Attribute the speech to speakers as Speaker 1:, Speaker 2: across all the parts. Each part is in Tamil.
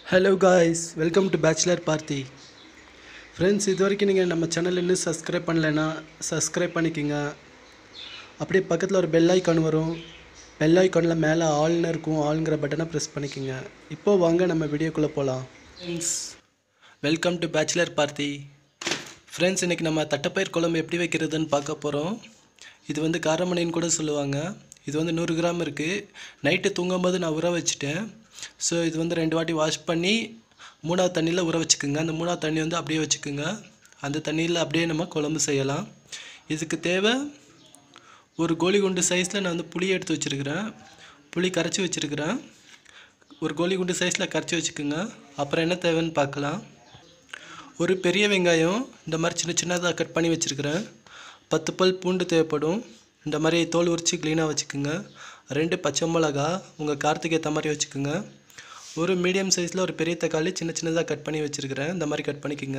Speaker 1: hello guys welcome to bachelor party friends இது வரைக்கும் நீங்கள் நம்ம சேனல் இன்னும் சப்ஸ்கிரைப் பண்ணலைன்னா சப்ஸ்கிரைப் பண்ணிக்கோங்க அப்படியே பக்கத்தில் ஒரு பெல் ஐக்கான் வரும் பெல் ஐக்கானில் மேலே ஆல்னு இருக்கும் ஆளுங்கிற பட்டனை ப்ரெஸ் பண்ணிக்கோங்க இப்போது வாங்க நம்ம வீடியோக்குள்ளே போகலாம் friends welcome to bachelor party friends இன்றைக்கி நம்ம தட்டைப்பயிர் குழம்பு எப்படி வைக்கிறதுன்னு பார்க்க போகிறோம் இது வந்து காரமணின்னு கூட சொல்லுவாங்க இது வந்து நூறு கிராம் இருக்குது நைட்டு தூங்கும்போது நான் ஊற வச்சுட்டேன் ஸோ இது வந்து ரெண்டு வாட்டி வாஷ் பண்ணி மூணாவது தண்ணியில் ஊற வச்சுக்கோங்க அந்த மூணாவது தண்ணி வந்து அப்படியே வச்சுக்கோங்க அந்த தண்ணியில் அப்படியே நம்ம குழம்பு செய்யலாம் இதுக்கு தேவை ஒரு கோலி குண்டு சைஸில் நான் வந்து புளி எடுத்து வச்சுருக்கிறேன் புளி கரைச்சி வச்சுருக்கிறேன் ஒரு கோலி குண்டு சைஸில் கரைச்சி வச்சுக்கோங்க அப்புறம் என்ன தேவைன்னு பார்க்கலாம் ஒரு பெரிய வெங்காயம் இந்த மாதிரி சின்ன சின்னதாக கட் பண்ணி வச்சுருக்கிறேன் பத்து பல் பூண்டு தேவைப்படும் இந்த மாதிரி தோல் உரித்து க்ளீனாக வச்சுக்கோங்க ரெண்டு பச்சை மிளகா உங்கள் காரத்துக்கு ஏற்ற மாதிரி வச்சுக்கோங்க ஒரு மீடியம் சைஸில் ஒரு பெரிய தக்காளி சின்ன சின்னதாக கட் பண்ணி வச்சுருக்கிறேன் இந்த மாதிரி கட் பண்ணிக்கோங்க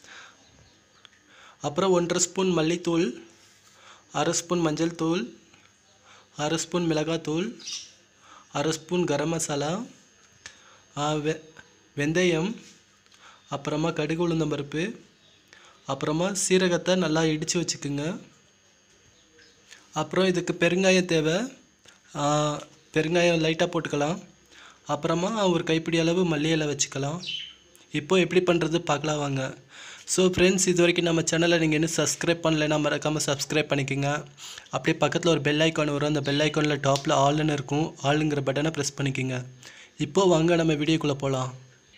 Speaker 1: அப்புறம் ஒன்றரை ஸ்பூன் மல்லித்தூள் அரை ஸ்பூன் மஞ்சள் தூள் அரை ஸ்பூன் மிளகாத்தூள் அரை ஸ்பூன் கரம் மசாலா ஆ, வெ வெந்தயம் அப்புறமா கடுகு உளுந்தம் பருப்பு அப்புறமா சீரகத்தை நல்லா இடித்து வச்சுக்குங்க அப்புறம் இதுக்கு பெருங்காயம் தேவை ஆ, பெருங்காயம் லைட்டாக போட்டுக்கலாம் அப்புறமா ஒரு கைப்பிடி அளவு மல்லி இலை வச்சுக்கலாம் இப்போ எப்படி பண்ணுறது பார்க்கலாம் வாங்க ஸோ ஃப்ரெண்ட்ஸ் இது வரைக்கும் நம்ம சேனலை நீங்கள் இன்னும் சப்ஸ்கிரைப் பண்ணலைன்னா மறக்காமல் சப்ஸ்கிரைப் பண்ணிக்கோங்க அப்படியே பக்கத்தில் ஒரு பெல் ஐக்கான் வரும் அந்த பெல் ஐக்கானில் டாப்பில் ஆல்னு இருக்கும் ஆளுங்கிற பட்டனை ப்ரெஸ் பண்ணிக்கோங்க இப்போது வாங்க நம்ம வீடியோக்குள்ளே போகலாம்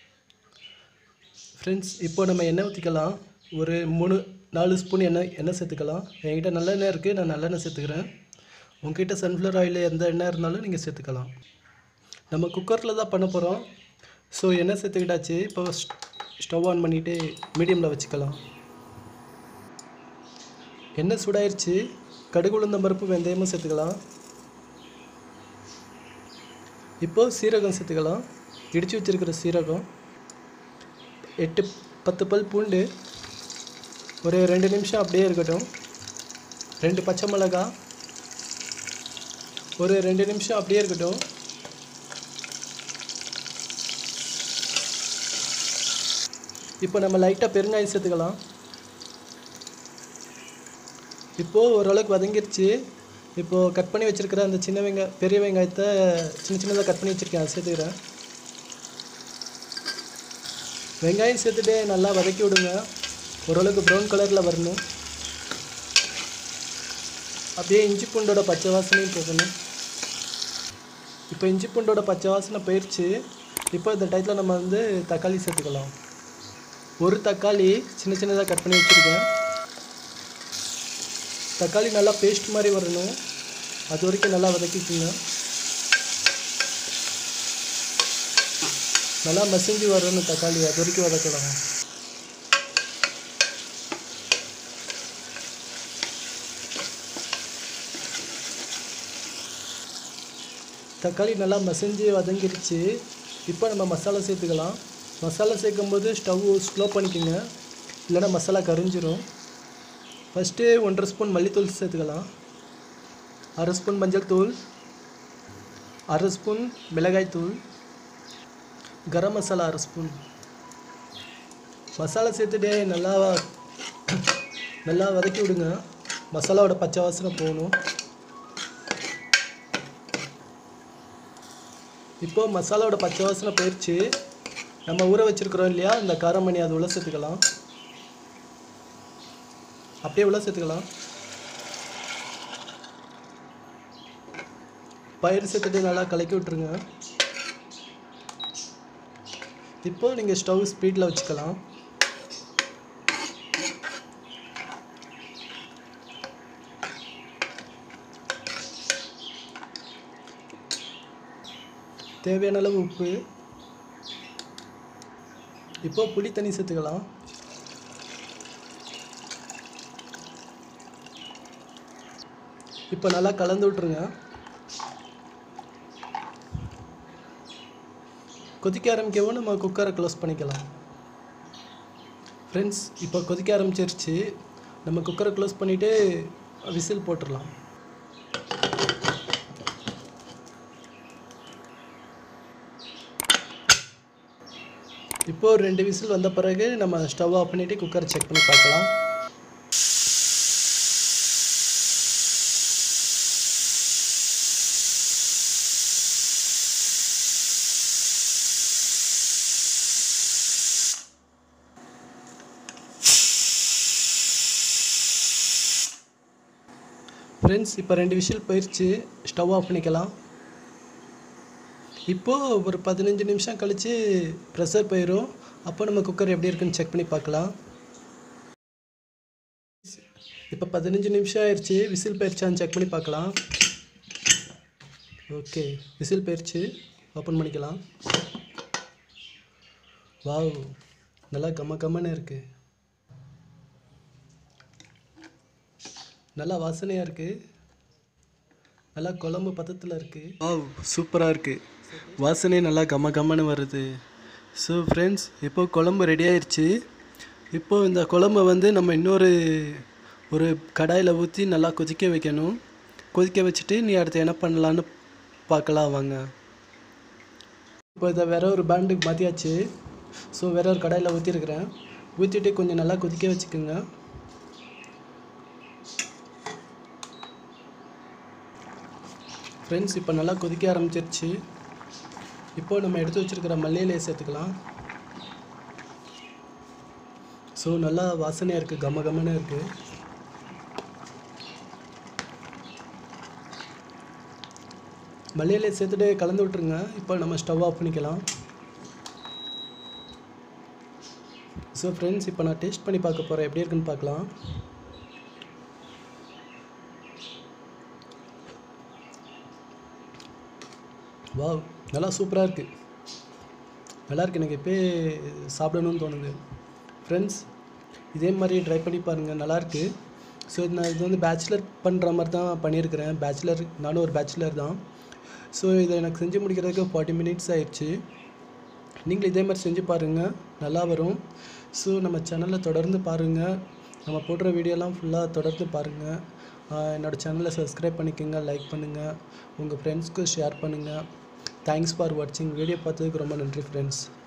Speaker 1: ஃப்ரெண்ட்ஸ் இப்போ நம்ம எண்ணெய் ஊற்றிக்கலாம் ஒரு மூணு நாலு ஸ்பூன் எண்ணெய் எண்ணெய் சேர்த்துக்கலாம் என்கிட்ட நல்லெண்ணெய் இருக்குது நான் நல்லெண்ணெய் சேர்த்துக்கிறேன் உங்ககிட்ட சன்ஃப்ளவர் ஆயில் எந்த எண்ணெய் இருந்தாலும் நீங்கள் சேர்த்துக்கலாம் நம்ம குக்கரில் தான் பண்ண போகிறோம் ஸோ எண்ணெய் சேர்த்துக்கிட்டாச்சு இப்போ ஸ்டவ் ஆன் பண்ணிவிட்டு மீடியமில் வச்சுக்கலாம் எண்ணெய் சூடாயிருச்சு கடுகு உளுந்தம் பருப்பு வெந்தயமும் சேர்த்துக்கலாம் இப்போது சீரகம் சேர்த்துக்கலாம் இடித்து வச்சிருக்கிற சீரகம் எட்டு பத்து பல் பூண்டு ஒரு ரெண்டு நிமிஷம் அப்படியே இருக்கட்டும் ரெண்டு பச்சை மிளகா ஒரு ரெண்டு நிமிஷம் அப்படியே இருக்கட்டும் இப்போ நம்ம லைட்டாக பெருங்காயம் சேர்த்துக்கலாம் இப்போது ஓரளவுக்கு வதங்கிருச்சு இப்போது கட் பண்ணி வச்சுருக்கிற அந்த சின்ன வெங்காய பெரிய வெங்காயத்தை சின்ன சின்னதாக கட் பண்ணி வச்சுருக்கேன் அதை சேர்த்துக்கிறேன் வெங்காயம் சேர்த்துட்டு நல்லா வதக்கி விடுங்க ஓரளவுக்கு ப்ரௌன் கலரில் வரணும் அப்படியே இஞ்சி பூண்டோட பச்சை வாசனையும் போகணும் இப்போ இஞ்சி பூண்டோட பச்சை வாசனை போயிடுச்சு இப்போ இந்த டயத்தில் நம்ம வந்து தக்காளி சேர்த்துக்கலாம் ஒரு தக்காளி சின்ன சின்னதாக கட் பண்ணி வச்சுருக்கேன் தக்காளி நல்லா பேஸ்ட் மாதிரி வரணும் அது வரைக்கும் நல்லா வதக்கிக்குங்க நல்லா மசிஞ்சு வரணும் தக்காளி அது வரைக்கும் வதக்கலாம் தக்காளி நல்லா மசிஞ்சு வதங்கிருச்சு இப்போ நம்ம மசாலா சேர்த்துக்கலாம் மசாலா சேர்க்கும்போது ஸ்டவ் ஸ்லோ பண்ணிக்கோங்க இல்லைன்னா மசாலா கரிஞ்சிரும் ஃபஸ்ட்டு ஒன்றரை ஸ்பூன் மல்லித்தூள் சேர்த்துக்கலாம் அரை ஸ்பூன் மஞ்சள் தூள் அரை ஸ்பூன் மிளகாய் தூள் கரம் மசாலா அரை ஸ்பூன் மசாலா சேர்த்துட்டு நல்லா நல்லா வதக்கி விடுங்க மசாலாவோட பச்சை வாசனை போகணும் இப்போ மசாலாவோட பச்சை வாசனை போயிடுச்சு நம்ம ஊற வச்சுருக்குறோம் இல்லையா இந்த காரமணி அது உள்ள சேர்த்துக்கலாம் அப்படியே உள்ள சேர்த்துக்கலாம் பயிர் சேர்த்துட்டு நல்லா கலக்கி விட்ருங்க இப்போ நீங்கள் ஸ்டவ் ஸ்பீடில் வச்சுக்கலாம் தேவையான அளவு உப்பு இப்போ புளி தண்ணி சேர்த்துக்கலாம் இப்போ நல்லா கலந்து விட்ருங்க கொதிக்க ஆரம்பிக்கவும் நம்ம குக்கரை க்ளோஸ் பண்ணிக்கலாம் ஃப்ரெண்ட்ஸ் இப்போ கொதிக்க ஆரம்பிச்சிருச்சு நம்ம குக்கரை க்ளோஸ் பண்ணிவிட்டு விசில் போட்டுடலாம் இப்போ ஒரு ரெண்டு விசில் வந்த பிறகு நம்ம ஸ்டவ் ஆஃப் பண்ணிவிட்டு குக்கரை செக் பண்ணி பார்க்கலாம் ஃப்ரெண்ட்ஸ் இப்போ ரெண்டு விசில் போயிடுச்சு ஸ்டவ் ஆஃப் பண்ணிக்கலாம் இப்போது ஒரு பதினஞ்சு நிமிஷம் கழித்து ப்ரெஷர் போயிடும் அப்போ நம்ம குக்கர் எப்படி இருக்குன்னு செக் பண்ணி பார்க்கலாம் இப்போ பதினஞ்சு நிமிஷம் ஆயிடுச்சு விசில் போயிடுச்சான்னு செக் பண்ணி பார்க்கலாம் ஓகே விசில் போயிடுச்சு ஓப்பன் பண்ணிக்கலாம் வாவ் நல்லா கம்ம கம்மன்னு இருக்குது நல்லா வாசனையாக இருக்குது நல்லா குழம்பு பதத்தில் இருக்குது வாவ் சூப்பராக இருக்குது வாசனை நல்லா கம கம்மன்னு வருது ஸோ ஃப்ரெண்ட்ஸ் இப்போ குழம்பு ரெடி ஆயிடுச்சு இப்போது இந்த குழம்பை வந்து நம்ம இன்னொரு ஒரு கடாயில் ஊற்றி நல்லா கொதிக்க வைக்கணும் கொதிக்க வச்சுட்டு நீ அடுத்து என்ன பண்ணலான்னு பார்க்கலாம் வாங்க இப்போ இதை வேற ஒரு பேண்டுக்கு மாற்றியாச்சு ஸோ வேற ஒரு கடாயில் ஊற்றிருக்கிறேன் ஊற்றிட்டு கொஞ்சம் நல்லா கொதிக்க வச்சுக்கோங்க ஃப்ரெண்ட்ஸ் இப்போ நல்லா கொதிக்க ஆரம்பிச்சிருச்சு இப்போ நம்ம எடுத்து வச்சிருக்கிற மல்லி இலையை சேர்த்துக்கலாம் ஸோ நல்லா வாசனையாக இருக்குது கம கமன்னு இருக்குது மல்லி இலையை சேர்த்துட்டு கலந்து விட்டுருங்க இப்போ நம்ம ஸ்டவ் ஆஃப் பண்ணிக்கலாம் ஸோ ஃப்ரெண்ட்ஸ் இப்போ நான் டேஸ்ட் பண்ணி பார்க்க போகிறேன் எப்படி இருக்குன்னு பார்க்கலாம் வாவ் நல்லா சூப்பராக இருக்குது நல்லா இருக்கு எனக்கு இப்போயே சாப்பிடணும்னு தோணுது ஃப்ரெண்ட்ஸ் இதே மாதிரி ட்ரை பண்ணி பாருங்கள் நல்லாயிருக்கு ஸோ நான் இது வந்து பேச்சுலர் பண்ணுற மாதிரி தான் பண்ணியிருக்கிறேன் பேச்சுலர் நானும் ஒரு பேச்சுலர் தான் ஸோ இதை எனக்கு செஞ்சு முடிக்கிறதுக்கு ஃபார்ட்டி மினிட்ஸ் ஆயிடுச்சு நீங்களும் இதே மாதிரி செஞ்சு பாருங்கள் நல்லா வரும் ஸோ நம்ம சேனலை தொடர்ந்து பாருங்கள் நம்ம போடுற வீடியோலாம் ஃபுல்லாக தொடர்ந்து பாருங்கள் என்னோடய சேனலை சப்ஸ்கிரைப் பண்ணிக்கோங்க லைக் பண்ணுங்கள் உங்கள் ஃப்ரெண்ட்ஸ்க்கு ஷேர் பண்ணுங்கள் தேங்க்ஸ் ஃபார் வாட்சிங் வீடியோ பார்த்ததுக்கு ரொம்ப நன்றி ஃப்ரெண்ட்ஸ்